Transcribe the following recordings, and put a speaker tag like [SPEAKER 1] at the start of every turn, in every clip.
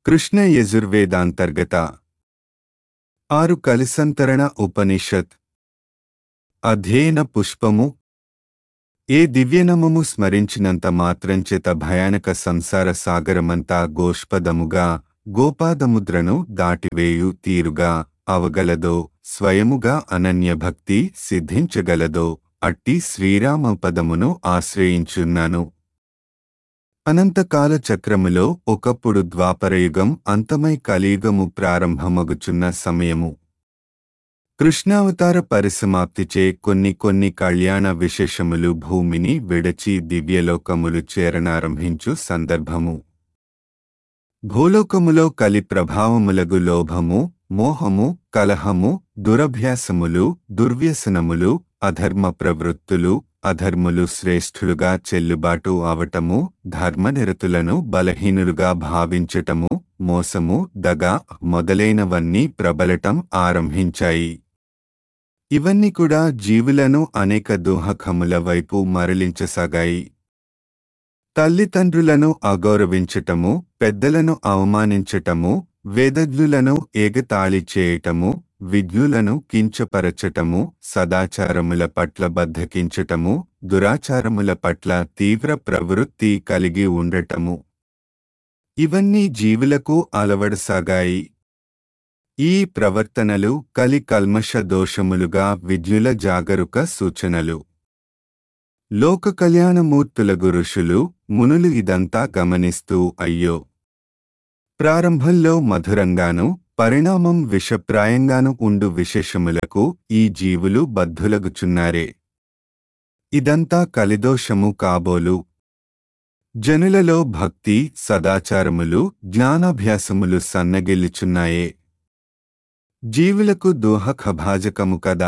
[SPEAKER 1] కృష్ణ యజుర్వేదాంతర్గత ఆరు కలిసంతరణ ఉపనిషత్ అధ్యయన పుష్పము ఏ దివ్యనమము స్మరించినంత మాత్రంచేత భయానక సంసార సాగరమంతా గోష్పదముగా గోపాదముద్రను దాటివేయు తీరుగా అవగలదో స్వయముగా అనన్యభక్తి సిద్ధించగలదో అట్టి శ్రీరామ పదమును ఆశ్రయించున్నాను అనంతకాల చక్రములో ఒకప్పుడు ద్వాపరయుగం అంతమై కలియుగము ప్రారంభమగుచున్న సమయము కృష్ణావతార పరిసమాప్తిచే కొన్ని కొన్ని కళ్యాణ విశేషములు భూమిని విడచి దివ్యలోకములు చేరనారంభించు సందర్భము భూలోకములో కలి ప్రభావములగు లోభము మోహము కలహము దురభ్యాసములు దుర్వ్యసనములు అధర్మ ప్రవృత్తులు అధర్ములు శ్రేష్ఠులుగా చెల్లుబాటు అవటము ధర్మనిరతులను బలహీనులుగా భావించటము మోసము దగ మొదలైనవన్నీ ప్రబలటం ఆరంభించాయి ఇవన్నీ కూడా జీవులను అనేక దుహకముల వైపు మరలించసాగాయి తల్లిదండ్రులను అగౌరవించటము పెద్దలను అవమానించటము వేదజ్ఞులను ఏగతాళి చేయటము విజ్ఞులను కించపరచటము సదాచారముల పట్ల బద్ధకించటము దురాచారముల పట్ల తీవ్ర ప్రవృత్తి కలిగి ఉండటము ఇవన్నీ జీవులకు అలవడసాగాయి ఈ ప్రవర్తనలు కలి కల్మష దోషములుగా విజ్ఞుల జాగరుక సూచనలు లోక కళ్యాణమూర్తుల ఋషులు మునులు ఇదంతా గమనిస్తూ అయ్యో ప్రారంభంలో మధురంగాను పరిణామం విషప్రాయంగాను ఉండు విశేషములకు ఈ జీవులు బద్ధులగుచున్నారే ఇదంతా కలిదోషము కాబోలు జనులలో భక్తి సదాచారములు జ్ఞానాభ్యాసములు సన్నగిల్లుచున్నాయే జీవులకు దోహకభాజకము కదా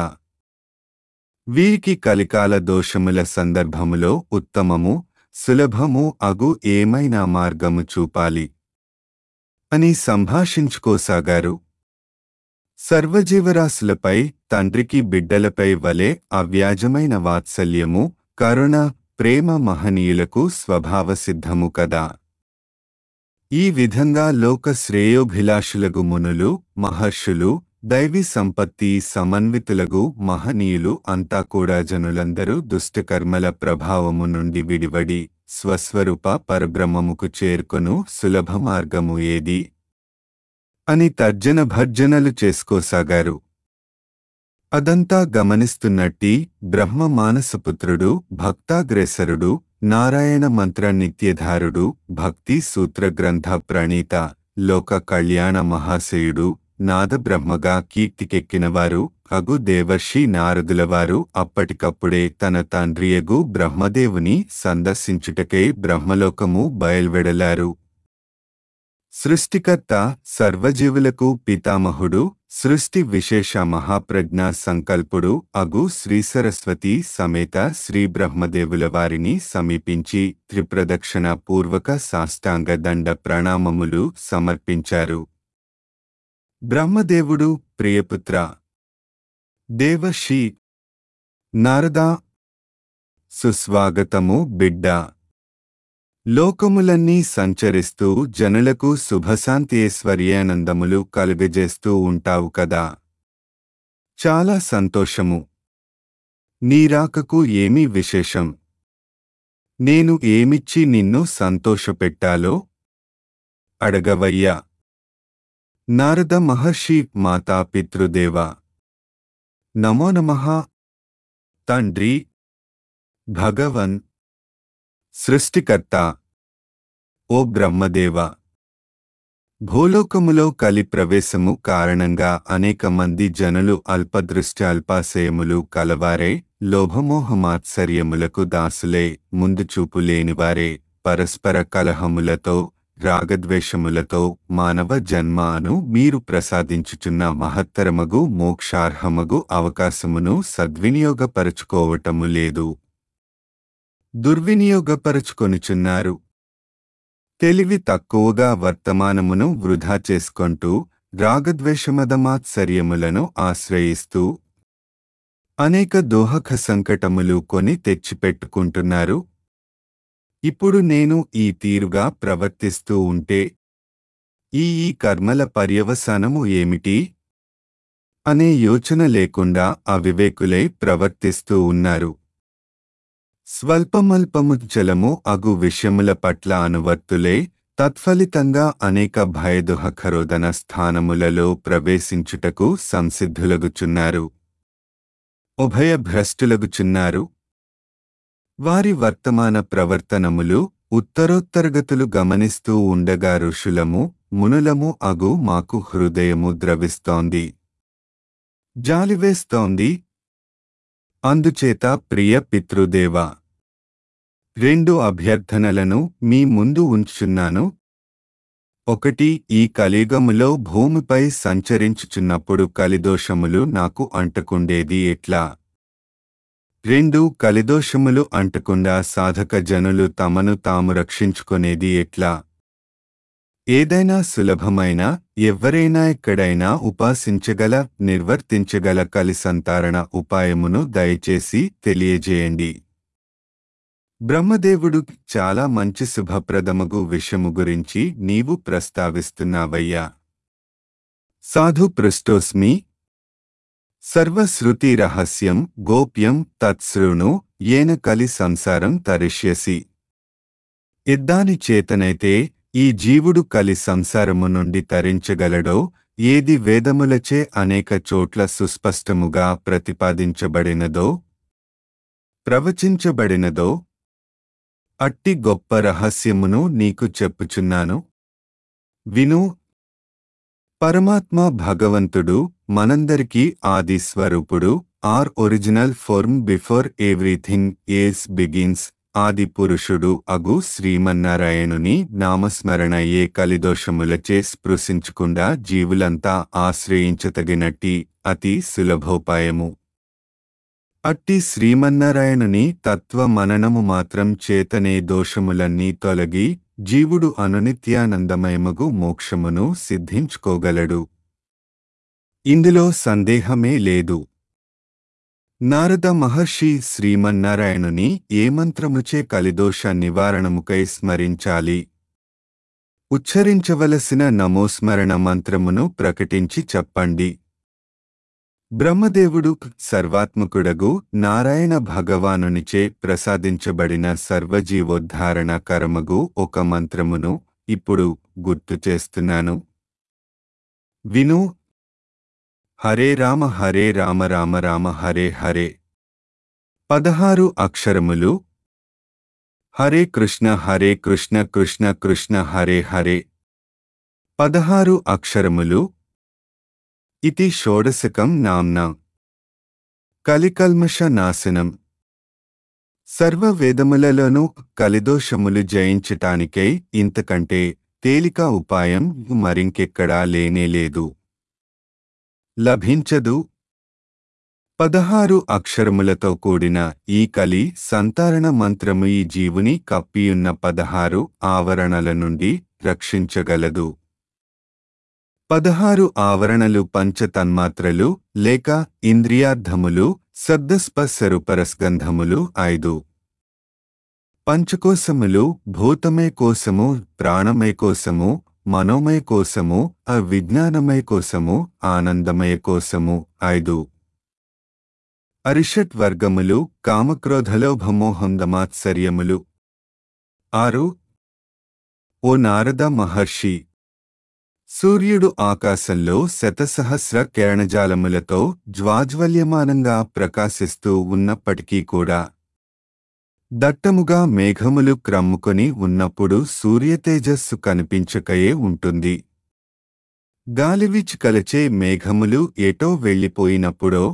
[SPEAKER 1] వీరికి కలికాల దోషముల సందర్భములో ఉత్తమము సులభము అగు ఏమైనా మార్గము చూపాలి అని సంభాషించుకోసాగారు సర్వజీవరాశులపై తండ్రికి బిడ్డలపై వలె అవ్యాజమైన వాత్సల్యము కరుణ ప్రేమ మహనీయులకు స్వభావసిద్ధము కదా ఈ విధంగా లోక శ్రేయోభిలాషులగు మునులు మహర్షులు దైవీ సంపత్తి సమన్వితులగు మహనీయులు అంతా కూడా జనులందరూ దుష్టకర్మల ప్రభావము నుండి విడివడి స్వస్వరూప పరబ్రహ్మముకు చేరుకొను సులభ మార్గము ఏది అని తర్జన భర్జనలు చేసుకోసాగారు అదంతా గమనిస్తున్నట్టి బ్రహ్మ మానసపుత్రుడు భక్తాగ్రేసరుడు నారాయణ మంత్ర నిత్యధారుడు భక్తి సూత్ర గ్రంథ ప్రణీత లోక కళ్యాణ మహాశయుడు నాదబ్రహ్మగా కీర్తికెక్కినవారు అగు దేవర్షి నారదులవారు అప్పటికప్పుడే తన తండ్రియగు బ్రహ్మదేవుని సందర్శించుటకై బ్రహ్మలోకము బయల్వెడలారు సృష్టికర్త సర్వజీవులకు పితామహుడు సృష్టి విశేష మహాప్రజ్ఞ సంకల్పుడు అగు శ్రీ సరస్వతి సమేత శ్రీ బ్రహ్మదేవుల వారిని సమీపించి త్రిప్రదక్షిణ పూర్వక సాష్టాంగ దండ ప్రణామములు సమర్పించారు బ్రహ్మదేవుడు ప్రియపుత్ర దేవషి నారదా సుస్వాగతము బిడ్డ లోకములన్నీ సంచరిస్తూ జనులకు శుభశాంతియేశ్వర్యానందములు కలుగజేస్తూ ఉంటావు కదా చాలా సంతోషము నీరాకకు ఏమీ విశేషం నేను ఏమిచ్చి నిన్ను సంతోషపెట్టాలో అడగవయ్యా నారద మహర్షి మాతా పితృదేవ నమో నమః తండ్రి భగవన్ సృష్టికర్త ఓ బ్రహ్మదేవ భూలోకములో కలి ప్రవేశము కారణంగా అనేక మంది జనులు అల్పదృష్టి అల్పాశయములు కలవారే లోభమోహమాత్సర్యములకు దాసులే ముందుచూపు లేనివారే పరస్పర కలహములతో రాగద్వేషములతో మానవ జన్మ అను మీరు ప్రసాదించుచున్న మహత్తరమగు మోక్షార్హమగు అవకాశమును సద్వినియోగపరచుకోవటము లేదు దుర్వినియోగపరచుకొనుచున్నారు తెలివి తక్కువగా వర్తమానమును వృధా చేసుకొంటూ రాగద్వేషమదమాత్సర్యములను ఆశ్రయిస్తూ అనేక దోహక సంకటములు కొని తెచ్చిపెట్టుకుంటున్నారు ఇప్పుడు నేను ఈ తీరుగా ప్రవర్తిస్తూ ఉంటే ఈ ఈ కర్మల పర్యవసానము ఏమిటి అనే యోచన లేకుండా అవివేకులై ప్రవర్తిస్తూ ఉన్నారు స్వల్పమల్పము జలము అగు విషయముల పట్ల అనువర్తులే తత్ఫలితంగా అనేక భయదుహఖరోదన స్థానములలో ప్రవేశించుటకు సంసిద్ధులగుచున్నారు ఉభయ భ్రష్టులగుచున్నారు వారి వర్తమాన ప్రవర్తనములు ఉత్తరోత్తరగతులు గమనిస్తూ ఉండగా ఋషులము మునులము అగు మాకు హృదయము ద్రవిస్తోంది జాలివేస్తోంది అందుచేత ప్రియ పితృదేవ రెండు అభ్యర్థనలను మీ ముందు ఉంచుచున్నాను ఒకటి ఈ కలియుగములో భూమిపై సంచరించుచున్నప్పుడు కలిదోషములు నాకు అంటకుండేది ఎట్లా రెండు కలిదోషములు అంటకుండా సాధక జనులు తమను తాము రక్షించుకునేది ఎట్లా ఏదైనా సులభమైన ఎవ్వరైనా ఎక్కడైనా ఉపాసించగల నిర్వర్తించగల కలి సంతారణ ఉపాయమును దయచేసి తెలియజేయండి బ్రహ్మదేవుడు చాలా మంచి శుభప్రదమగు విషయము గురించి నీవు ప్రస్తావిస్తున్నావయ్యా సాధు పృష్టోస్మి సర్వశ్రుతి రహస్యం గోప్యం తత్సృణు ఏన కలి సంసారం తరిష్యసి ఇద్దాని చేతనైతే ఈ జీవుడు కలి సంసారము నుండి తరించగలడో ఏది వేదములచే అనేక చోట్ల సుస్పష్టముగా ప్రతిపాదించబడినదో ప్రవచించబడినదో అట్టి గొప్ప రహస్యమును నీకు చెప్పుచున్నాను విను పరమాత్మ భగవంతుడు మనందరికీ ఆది స్వరూపుడు or original form before everything as begins ఆది పురుషుడు అగు శ్రీమన్నారాయణుని నామస్మరణ ఏ కలిదోషములచే స్పృశించకుండా జీవులంతా ఆశ్రయించతగినట్టి అతి సులభోపాయము అట్టి శ్రీమన్నారాయణుని తత్వ మననము మాత్రం చేతనే దోషములన్నీ తొలగి జీవుడు అనునిత్యానందమయమగు మోక్షమును సిద్ధించుకోగలడు ఇందులో సందేహమే లేదు నారద మహర్షి శ్రీమన్నారాయణుని ఏ మంత్రముచే కలిదోష నివారణముకై స్మరించాలి ఉచ్చరించవలసిన నమోస్మరణ మంత్రమును ప్రకటించి చెప్పండి బ్రహ్మదేవుడు సర్వాత్మకుడగు నారాయణ భగవానునిచే ప్రసాదించబడిన సర్వజీవోద్ధారణ కరమగు ఒక మంత్రమును ఇప్పుడు గుర్తు చేస్తున్నాను విను హరే రామ హరే రామ రామ రామ హరే హరే పదహారు అక్షరములు హరే కృష్ణ హరే కృష్ణ కృష్ణ కృష్ణ హరే హరే పదహారు అక్షరములు ఇది షోడశకం నామ్న కలికల్మష నాశనం సర్వ వేదములలోనూ కలిదోషములు జయించటానికై ఇంతకంటే తేలిక ఉపాయం మరింకెక్కడా లేనేలేదు లభించదు పదహారు అక్షరములతో కూడిన ఈ కలి సంతారణ మంత్రము ఈ జీవుని కప్పియున్న పదహారు ఆవరణల నుండి రక్షించగలదు పదహారు ఆవరణలు పంచతన్మాత్రలు లేక ఇంద్రియార్థములు శబ్దస్పర్శరుపరస్గంధములు ఐదు పంచకోశములు భూతమయ కోశము ప్రాణమయ కోశము మనోమయ కోశము అవిజ్ఞానమయ కోశము ఆనందమయ కోశము ఐదు అరిషట్ వర్గములు కామక్రోధలోభమోహందమాత్సర్యములు ఆరు ఓ నారద మహర్షి సూర్యుడు ఆకాశంలో శతసహస్ర కిరణజాలములతో జ్వాజ్వల్యమానంగా ప్రకాశిస్తూ ఉన్నప్పటికీ కూడా దట్టముగా మేఘములు క్రమ్ముకొని ఉన్నప్పుడు సూర్యతేజస్సు కనిపించకయే ఉంటుంది గాలివిచ్ కలచే మేఘములు ఎటో వెళ్ళిపోయినప్పుడో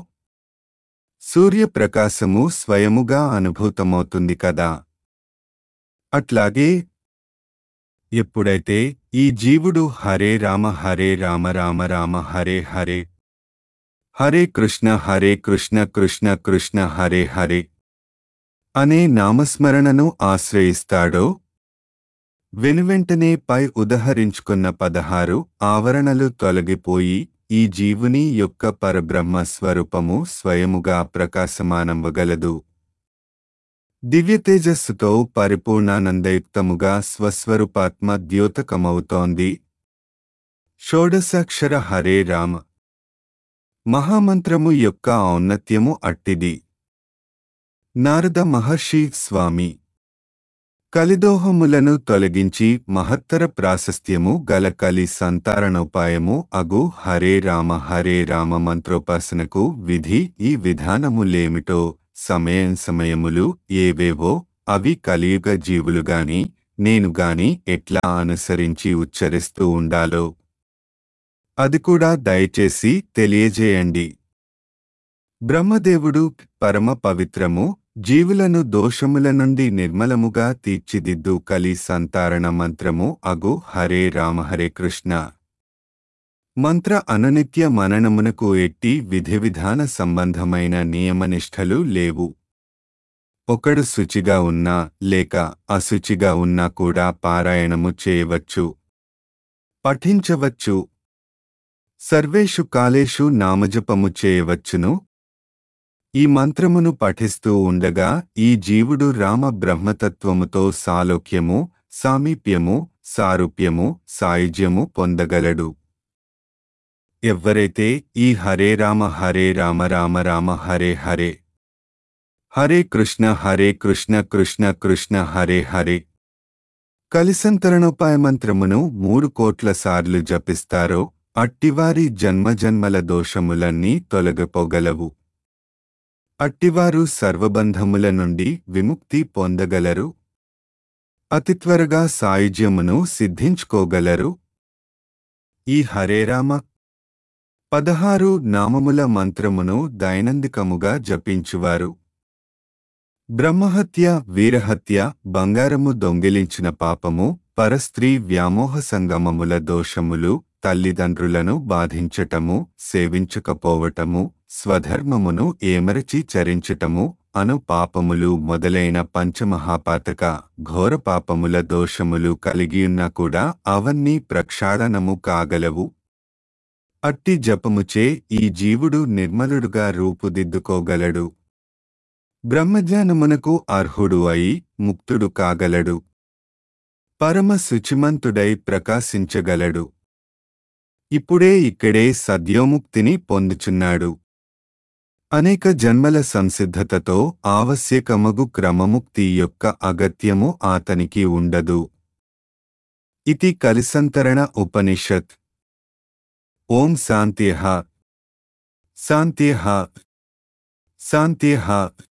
[SPEAKER 1] సూర్యప్రకాశము స్వయముగా అనుభూతమవుతుంది కదా అట్లాగే ఎప్పుడైతే ఈ జీవుడు హరే రామ హరే రామ రామ రామ హరే హరే హరే కృష్ణ హరే కృష్ణ కృష్ణ కృష్ణ హరే హరే అనే నామస్మరణను ఆశ్రయిస్తాడో వెనువెంటనే పై ఉదహరించుకున్న పదహారు ఆవరణలు తొలగిపోయి ఈ జీవుని యొక్క పరబ్రహ్మ స్వరూపము స్వయముగా ప్రకాశమానవ్వగలదు దివ్యతేజస్సుతో పరిపూర్ణానందయుక్తముగా స్వస్వరూపాత్మ ద్యోతకమవుతోంది షోడశాక్షర హరే రామ మహామంత్రము యొక్క ఔన్నత్యము అట్టిది నారద మహర్షి స్వామి కలిదోహములను తొలగించి మహత్తర ప్రాశస్త్యము గల కలి సంతారణోపాయము అగు హరే రామ హరే రామ మంత్రోపాసనకు విధి ఈ విధానములేమిటో సమయం సమయములు ఏవేవో అవి కలియుగ జీవులుగాని నేనుగాని ఎట్లా అనుసరించి ఉచ్చరిస్తూ ఉండాలో అది కూడా దయచేసి తెలియజేయండి బ్రహ్మదేవుడు పరమ పవిత్రము జీవులను దోషముల నుండి నిర్మలముగా తీర్చిదిద్దు కలి సంతారణ మంత్రము అగు హరే రామ హరే కృష్ణ మంత్ర అననిత్య మననమునకు ఎట్టి విధి విధాన సంబంధమైన నియమనిష్టలు లేవు ఒకడు శుచిగా ఉన్నా లేక అశుచిగా ఉన్నా కూడా పారాయణము చేయవచ్చు పఠించవచ్చు సర్వేషు కాలేషు నామజపము చేయవచ్చును ఈ మంత్రమును పఠిస్తూ ఉండగా ఈ జీవుడు రామ బ్రహ్మతత్వముతో సాలోక్యము సామీప్యము సారూప్యము సాయుజ్యము పొందగలడు ఎవ్వరైతే ఈ హరే రామ హరే రామ రామ రామ హరే హరే హరే కృష్ణ హరే కృష్ణ కృష్ణ కృష్ణ హరే హరే కలిసంతరణోపాయ మంత్రమును మూడు కోట్ల సార్లు జపిస్తారో అట్టివారి జన్మజన్మల దోషములన్నీ తొలగిపోగలవు అట్టివారు సర్వబంధముల నుండి విముక్తి పొందగలరు అతి త్వరగా సాయుజ్యమును సిద్ధించుకోగలరు ఈ హరేరామ పదహారు నామముల మంత్రమును దైనందికముగా జపించువారు బ్రహ్మహత్య వీరహత్య బంగారము దొంగిలించిన పాపము పరస్త్రీ వ్యామోహ సంగమముల దోషములు తల్లిదండ్రులను బాధించటము సేవించకపోవటము స్వధర్మమును ఏమరచి చరించటము అను పాపములు మొదలైన పంచమహాపాతక ఘోర పాపముల దోషములు కలిగియున్నా కూడా అవన్నీ ప్రక్షాళనము కాగలవు అట్టి జపముచే ఈ జీవుడు నిర్మలుడుగా రూపుదిద్దుకోగలడు బ్రహ్మజ్ఞానమునకు అర్హుడు అయి ముక్తుడు కాగలడు పరమ శుచిమంతుడై ప్రకాశించగలడు ఇప్పుడే ఇక్కడే సద్యోముక్తిని పొందుచున్నాడు అనేక జన్మల సంసిద్ధతతో ఆవశ్యకమగు క్రమముక్తి యొక్క అగత్యము ఆతనికి ఉండదు ఇది కలిసంతరణ ఉపనిషత్ ఓం శాంత్యః శాంత్యః శాంత్యః